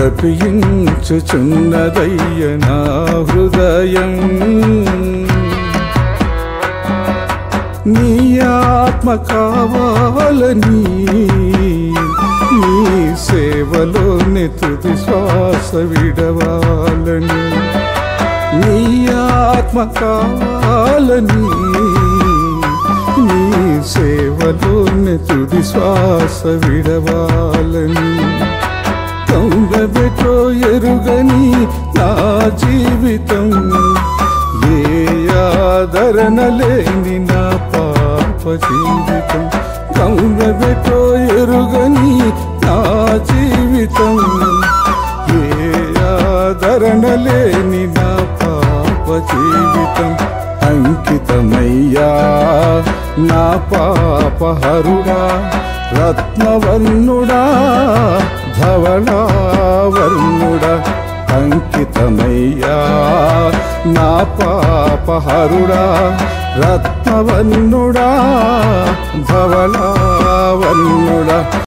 తపించుచున్నదయ్య నా హృదయం నీ ఆత్మ కావాలని నీ సేవలోని తుది శ్వాస విడవాలని నీ ఆత్మ కావాలని నీ సేవలోని తుది శ్వాస విడవాలని కౌగబెటో ఎరుగని నా జీవితం ఏ ఆదరణ లేని నా పాప జీవితం కౌగబెటో ఎరుగని నా జీవితం ఏ ఆదరణ లేని నా పాప జీవితం అంకితమయ్యా నా పాపహరుడా రత్నవర్ణుడా ధవళావర్ణుడా అంకితమయ్యా నా పాపహరుడా రత్నవర్ణుడా ధవళావర్ణుడా